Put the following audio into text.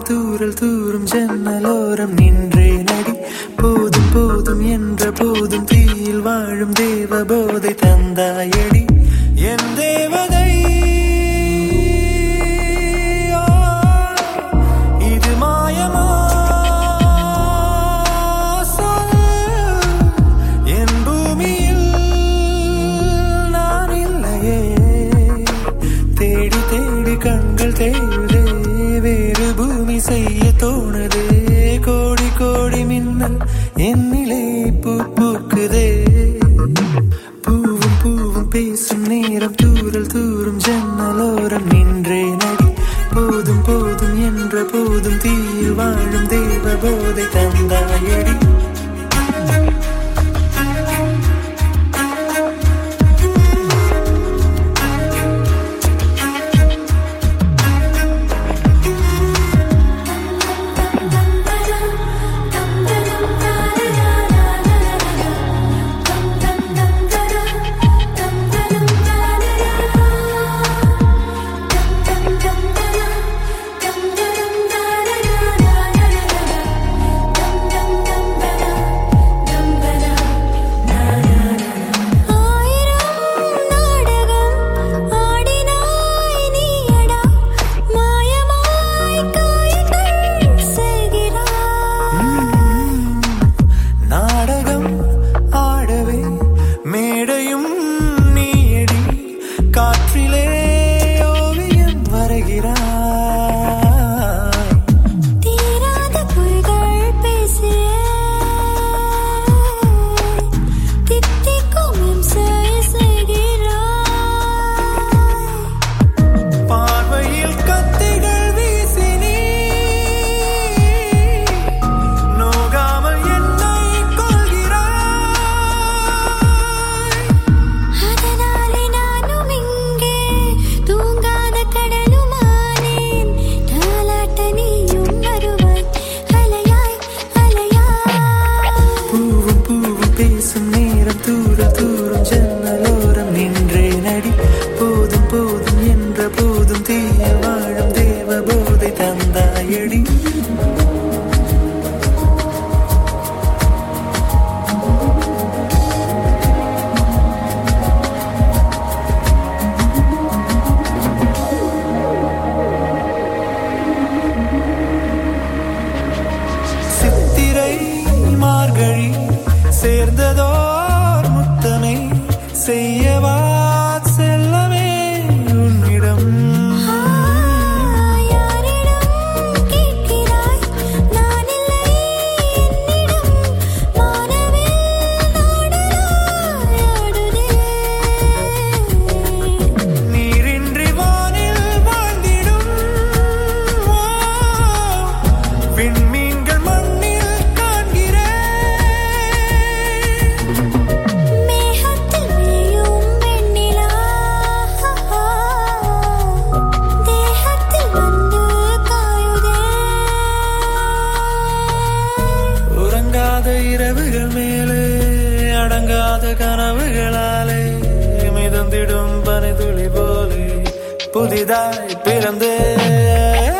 தூரல் தூரும் ஜன்னலோரம் நின்றே நடி போதும் போதும் என்ற போதும் தீயில் வாழும் தேவ போதை தந்தாயடி என் தேவதை ஆ, இது மாயமா சொல். என் பூமியில் நான் இல்லையே தேடி தேடி கண்கள் தேடுதே வேறு பூமி செய்ய தோணுதே கோடி கோடி மின்னல் என்னிலே பூ பூக்குதே பூவும் பூவும் பேசும் நேரம் தூரல் தூரும் ஜன்னலோரம் நின்றே நடி போதும் போதும் என்ற போதும் தீயில் வாழும் தேவ போதை தந்தாயடி ஆயிரம் நாடகம் ஆடினாய் நீயடா மாயமாய் காயங்கள் செய்கிறாய் நாடகம் ஆடவே மேடையும் நீயடி காற்றிலே ஓவியம் வரைகிறாய் தீராத பொய்கள் பேசிய தித்திக்கும் இம்சை செய்கிறாய் பார்வையில் கத்திகள் வீசி நீ நோகாமல் என்னை கொள்கிறாய் அதனாலே நானும் இங்கே தூங்காத கடலுமானேன் தாலாட்ட நீயும் வருவாய் அலையாய் அலையாய் பூவும் பூவும் பேசும் நேரம் தூர தூரம் ஜன்னலோரம் நின்றே நடி போதும் போதும் என்ற போதும் தீய வாழும் தேவ போதை தந்தாயடி சித்திரை மார்கழி சேர்ந்ததோர் முத்தமே செய்யவா செல்லமே உன்னிடம் யாரிடம் கேட்கிறாய் நான் இல்லை என்னிடம் வானவில் நாடலாய் ஆடுதே நீரின்றி வானில் வாழ்ந்திடும் ஓ, விண்மீன்கள் மண்ணில் காண்கிறேன் மேகத்தில் மேயும் வெண்ணிலா தேகத்தில் வந்து காயுதே உறங்காத இரவுகள் மேலே அடங்காத கனவுகளாலே மிதந்திடும் பனிதுளி போலே புதிதாய் பிறந்தே